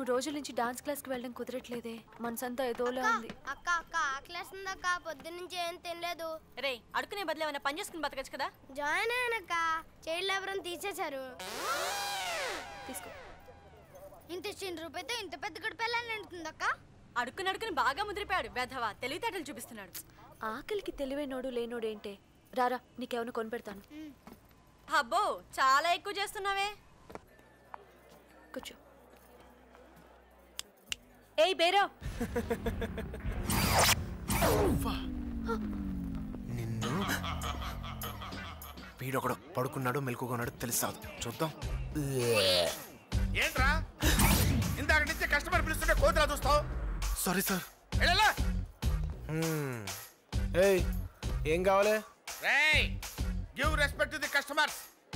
మూడు రోజుల నుంచి డాన్స్ క్లాస్కి వెళ్ళడం కుదరట్లేదే మనసంతా ఏదోలా ఉంది అక్క అక్క ఆకలేస్తుందక్క పొద్దున్నుంచి ఏం తినలేదు రే అడుకునే బదులు ఏమైనా పని చేసుకుని బతకచ్చు కదా జాయిన్ అయ్యానక్క చైల్డ్ లేబర్ తీసేశారు తీసుకో ఇంత చిన్న రూపాయితో ఇంత పెద్ద గడిపెళ్ళని ఉంటుందక్క అడుక్కుని అడుకుని బాగా ముదిరిపోయాడు వెధవా తెలివితేటలు చూపిస్తున్నాడు ఆకలికి తెలివైనోడు లేనోడు ఏంటే రారా నీకేమైనా కొనిపెడతాను అబ్బో చాలా ఎక్కువ చేస్తున్నావే కూర్చో ఏయ్ బేరో నిన్ను వీడొకడు పడుకున్నాడు మెలుకున్నాడు తెలుసాదు చూద్దాం ఏంట్రా ఇందాక నుంచి కస్టమర్ పిలుస్తుంటే కోతులా చూస్తావు సారీ సార్ వెళ్ళలా ఏయ్ ఏం కావాలి రేయ్ give respect to the customers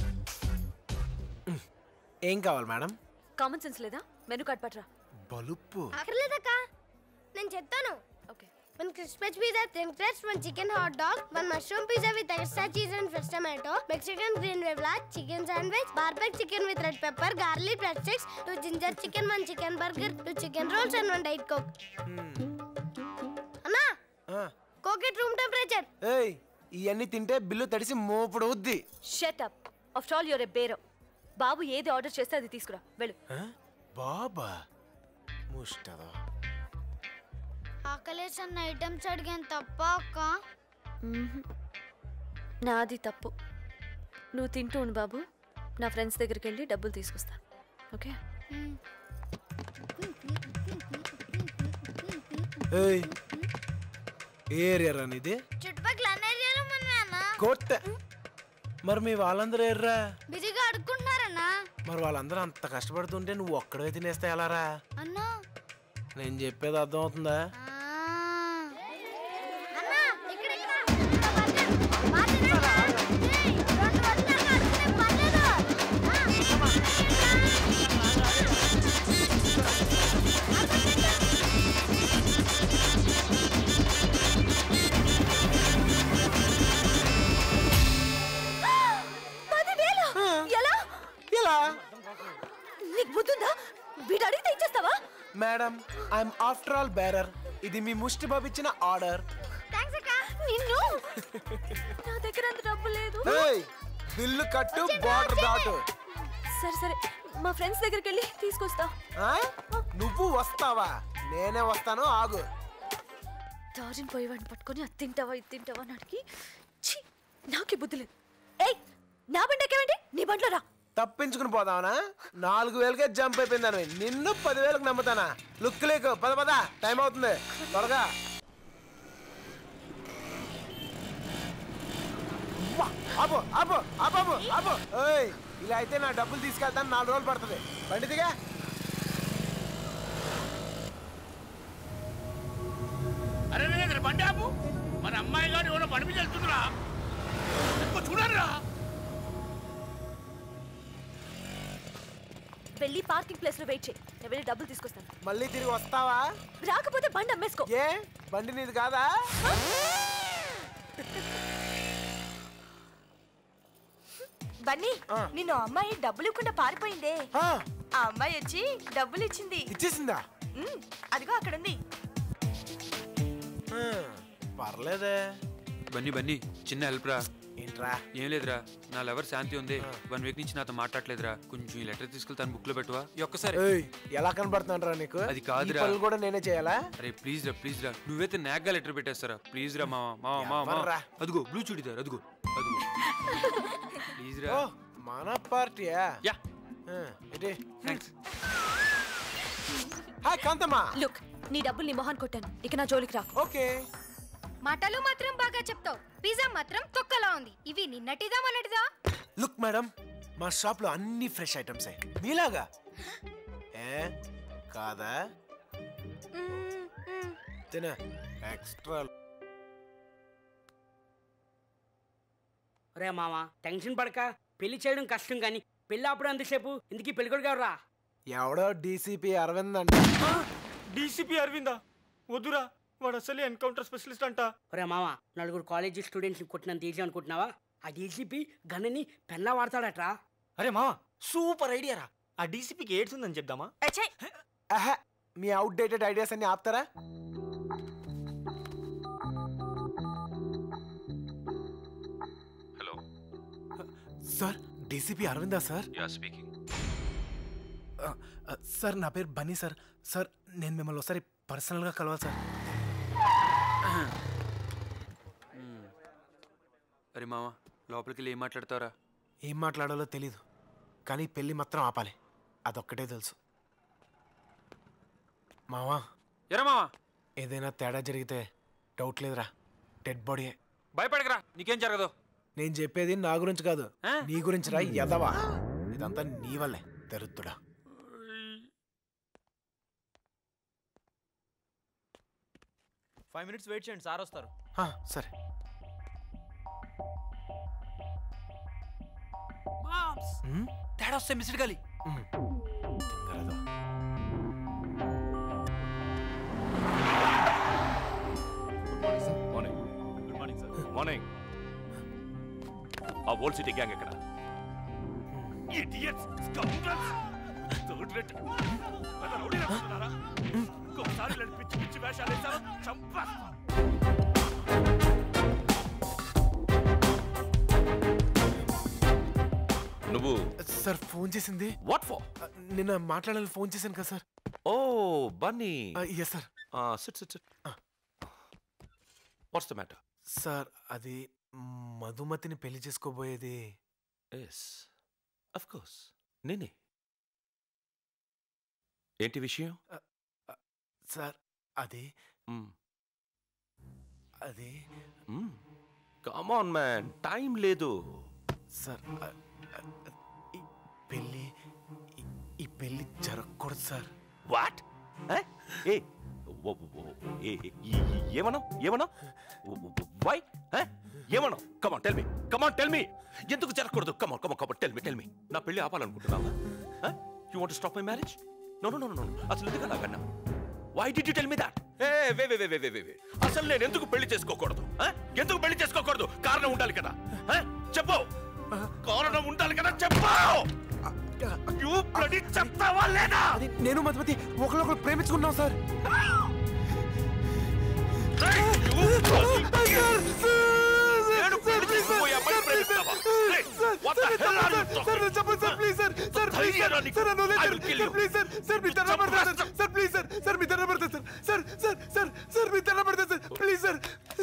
ఏం కావాలి మేడం కామన్ సెన్స్ లేదా మెనూ కార్డ్ పట్రా బలుపు అక్కర్లేదక్క నేను చెప్తాను okay one crispy pizza thin crust one chicken hot dog one mushroom pizza with extra cheese and fresh tomato Mexican green వేవ్లా chicken sandwich barbecue chicken with red pepper garlic bread sticks two ginger chicken one chicken burger two chicken rolls and one diet Coke అన్నా కోకెట్ room temperature ఏయ్ ఇవన్నీ తింటే bill తడిసి మోపుడు అవుద్ది shut up after all your a bearer బాబు ఏది ఆర్డర్ చేస్తే అది తీసుకురా వెళ్ళు ఆ? బాబా ముష్టదా ఆకలేసన్న ఐటమ్స్ అడిగాను తప్ప అక్క మ్మ్హ్. నాది తప్పు నువ్వు తింటూ ఉండు బాబు నా ఫ్రెండ్స్ దగ్గరికి వెళ్ళి డబ్బులు తీసుకొస్తా ఓకే ఏయ్ ఏ ఏరియా రా నీది చుట్టుపక్కల అన్ని ఏరియాలో మన అన్న కోట్ట మరి మీ వాళ్ళందరూ ఎర్రా బిజీగా అడుక్కుంటున్నారన్నా మరి వాళ్ళందరూ అంత కష్టపడుతుంటే నువ్వు ఒక్కడే తినేస్తే ఎలారా అన్నా నేను చెప్పేది అర్థమవుతుందా అన్నా ఇక్కడ ఇక్కడ ఇక్కడ బర్గర్. బాగా తినండి. ఏయ్, రెండు రోజులు అడుగునే పర్లేదు. ఆ. పదివేలు ఎలా ఎలా నీకు బుద్ధుందా వీడు అడిగితే ఇచ్చేస్తావా madam I'm after all bearer ఇది మీ ముష్టి బాబు ఇచ్చిన ఆర్డర్ థాంక్స్ అక్క. నిన్ను నా దగ్గర అంత డబ్బు లేదు బిల్లు కట్టు బార్డర్ దాటు సరే సరే మా ఫ్రెండ్స్ దగ్గరికి వెళ్ళి తీసుకొస్తా ఆ? నువ్వు వస్తావా నేనే వస్తాను ఆగు దారిని పోయేవాడిని పట్టుకొని అది తింటావా ఇది తింటావా అని అడిగి ఛీ నాకే బుద్ధి లేదు ఏయ్ నా బండి ఎక్కేవండి నీ బండిలో రా తప్పించుకుని పోదావనా నాలుగు వేలకే జంప్ అయిపోయిందని నిన్ను పదివేలకు నమ్ముతానా లుక్ లేకు పద పద టైం అవుతుంది త్వరగా వా, ఆపు ఆపు ఆపు ఆపు ఆపు ఏయ్ ఇలా అయితే నా డబ్బులు తీసుకెళ్తాను నాలుగు రోజులు పడుతుంది బండి దిగా అరే రే, రే, బండి ఆపు మన అమ్మాయి గారు ఎవరో బండి మీద వెళ్తుందిరా ఎక్కువ చూడరా వెళ్ళి పార్కింగ్ ప్లేస్ లో వెయిట్ చేయి నేను వెళ్ళి డబ్బులు తీసుకొస్తాను మళ్ళీ తిరిగి వస్తావా రాకపోతే బండి అమ్మేసుకో ఏ బండి నీది కాదా బన్నీ నిన్ను అమ్మాయి డబ్బులు ఇవ్వకుండా పారిపోయిందే ఆ, ఆ అమ్మాయి వచ్చి డబ్బులు ఇచ్చింది ఇచ్చేసిందా ఉమ్, అదిగో అక్కడుంది ఆ, పర్లేదే బన్నీ బన్నీ చిన్న హెల్ప్ రా ఏంట్రా ఏం లేదురా నా లవర్ శాంతి ఉంది వన్ వీక్ నుంచి నాతో మాట్లాడలేదురా కొంచెం ఈ లెటర్ తీసుకెళ్తాను బుక్ లో పెట్టువా ఈ ఒక్కసారి ఏయ్ ఎలా కనబడుతున్నారా నీకు అది కాదురా. ఈ పనులు కూడా నేనే చేయాలా అరే ప్లీజ్ రా ప్లీజ్ రా నువ్వైతే నాగ్గా లెటర్ పెట్టేస్తారా ప్లీజ్ రా మావా మావా మావా మావా ఎవర్రా? అదిగో బ్లూ చూడిదార్ అదిగో అదిగో ప్లీజ్ రా ఓ మన పార్టీయా యా ఆ, ఇటీ. థ్యాంక్స్ హాయ్ కాంతమ్మా లుక్ నీ డబ్బులు నీ మొహాన్ కొట్టాను ఇక నా జోలికి రా ఓకే మాటలు మాత్రం బాగా చెప్తావు పిజ్జా మాత్రం తొక్కలా ఉంది ఇవి నిన్నటిదా మొన్నటిదా లుక్ మేడం మా షాప్ లో అన్ని ఫ్రెష్ ఐటమ్స్ మీలాగా ఏ కాదా తిన ఎక్స్ట్రా రే మామ టెన్షన్ పడక పెళ్లి చేయడం కష్టం కానీ పెళ్ళి అప్పుడు అంతసేపు ఇందుకీ పెళ్ళికొడు రా ఎవడో డీసీపీ అరవింద్ అంట డీసీపీ అరవిందా వద్దురా వాడు అసలు ఎన్కౌంటర్ స్పెషలిస్ట్ అంట ఒరే మామ నలుగురు కాలేజీ స్టూడెంట్స్ కొట్టినంత ఈజీ అనుకుంటున్నావా ఆ డీసీపీ గన్నని పెన్లా వాడతాడట్రా అరే మావా సూపర్ ఐడియా రా ఆ డీసీపీకి ఎయిడ్స్ ఉందని చెప్దామా అచ్చయ్ ఆహా మీ అవుట్డేటెడ్ ఐడియాస్ అన్ని ఆపుతారా hello sir DCP Aravinda sir yeah speaking ఆ, ఆ, సార్ నా పేరు బన్నీ సార్ సార్ నేను మిమ్మల్ని ఒకసారి పర్సనల్గా కలవాలి సార్ అరే మామ లోపలికి వెళ్ళి ఏం మాట్లాడతారా ఏం మాట్లాడాలో తెలీదు కానీ పెళ్ళి మాత్రం ఆపాలి అదొక్కటే తెలుసు మావా ఎరా మామ ఏదైనా తేడా జరిగితే డౌట్ లేదురా డెడ్ బాడీ భయపడకరా నీకేం జరగదు నేను చెప్పేది నా గురించి కాదు ఆ? నీ గురించి రా ఎదవా ఇదంతా నీ వల్లే దరిద్రుడా ఫైవ్ మినిట్స్ వెయిట్ చేయండి సార్ వస్తారు ఆ, సరే ఉమ్, తేడా వస్తే మిస్డ్ గాలి ఉమ్. తింగరదో. Morning good morning sir morning ఆ ఓల్డ్ సిటీ గ్యాంగ్ ఎక్కడ ఇడియట్స్ స్కౌండ్రల్స్ థర్డ్ రేట్ పెద్ద రౌడీ అనుకుంటున్నారా ఇంకొకసారి ఇలాంటి పిచ్చి పిచ్చి వేషాలు వేశారో చంపేస్తా నువ్వు సార్ ఫోన్ చేసింది వాట్ ఫర్ ఆ, నిన్న మాట్లాడాలని ఫోన్ చేశాను కదా సార్ ఓ Bunny yes sir sit sit sit what's the matter sir అది మధుమతిని పెళ్లి చేసుకోబోయేది ఎస్ అఫ్ కోర్స్ నేనే ఏంటి విషయం సార్ అది అది కమ్ ఆన్ మ్యాన్ టైం లేదు సార్ ఆ, ఆ, ఈ పెళ్ళి ఈ- ఈ పెళ్ళి జరగకూడదు సార్ వాట్ ఏ ఏమన్నా ఏమన్నా వై ఏమన్నా come on tell me come on tell me ఎందుకు జరగకూడదు కమాన్ కమాన్ come on tell me tell me నా పెళ్లి ఆపాలనుకుంటున్నావా you want stop my marriage no no no no అసలు ఎందుకు అలాగన్నా why did you tell me that ఏ way way way way way way అసలు నేను ఎందుకు పెళ్లి చేసుకోకూడదు ఆ? ఎందుకు పెళ్లి చేసుకోకూడదు కారణం ఉండాలి కదా ఆ? చెప్పు కారణం ఉండాలి కదా చెప్పు యు బ్లడీ చెప్తావా లేదా అది నేను మధుమతి ఒకరినొకరు ప్రేమించుకున్నాం సార్ నేను పెళ్లి చేసుకోబోయే అమ్మాయిని ప్రేమిస్తావా? Hey, what the hell are you talking? ధైర్యంగా నీకు? I will kill you. Sir please sir sir మీ దండ పడతారు సార్ సార్ సార్ సార్ మీ దండ పడతారు సార్ ప్లీజ్ సార్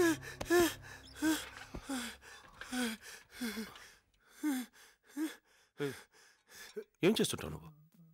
ఏం చేస్తుంటావు నువ్వు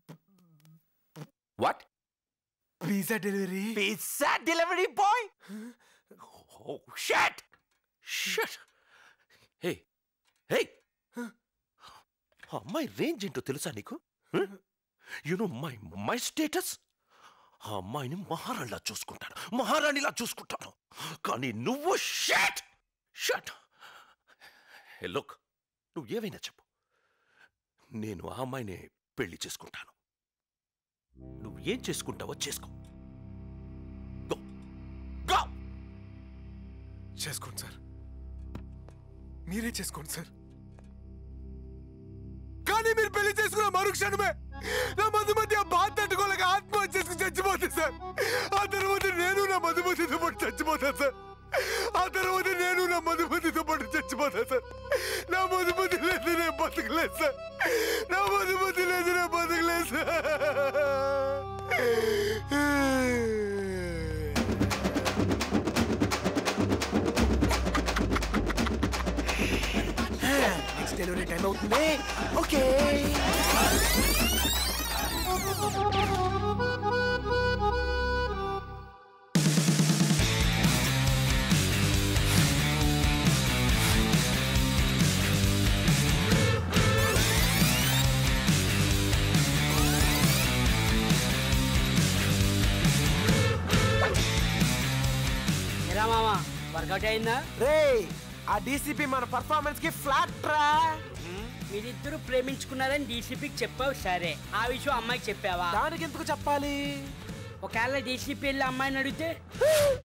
what pizza delivery pizza delivery boy oh shut shut hey hey అమ్మాయి రేంజ్ ఏంటో తెలుసా నీకు you know my my status ఆ అమ్మాయిని మహారాణిలా చూసుకుంటాను మహారాణిలా చూసుకుంటాను కానీ నువ్వు షట్ షట్ హే లుక్ నువ్వు ఏవైనా చెప్పు నేను ఆ అమ్మాయిని పెళ్లి చేసుకుంటాను నువ్వు ఏం చేసుకుంటావో చేసుకో గో గో చేసుకోండి సార్ మీరే చేసుకోండి సార్ కానీ మీరు పెళ్లి చేసుకున్న మరుక్షణమే నా మధుమతి ఆ బాధ తట్టుకోలేక ఆత్మహత్య చేసుకుని చచ్చిపోతుంది సార్ ఆ తర్వాత నేను నా మధుమతితో పాటు చచ్చిపోతాను సార్ ఆ తర్వాత నేను నా మధుమతితో పాటు చచ్చిపోతాను సార్ నా మధుమతి లేదు నేను బతకలేదు సార్ నా మధుమతి లేదు నేను బతకలేదు సార్ నెక్స్ట్ డెలివరీ టైం అవుతుంది ఓకే ఎరా మామ వర్కౌట్ అయిందా రే ఆ డీసీపీ మన పర్ఫార్మెన్స్ కి ఫ్లాట్ రా మీరిద్దరు ప్రేమించుకున్నారని డీసీపీకి చెప్పావు సరే ఆ విషయం అమ్మాయికి చెప్పావా దానికి ఎందుకు చెప్పాలి ఒకవేళ డీసీపీ వెళ్ళి అమ్మాయిని అడిగితే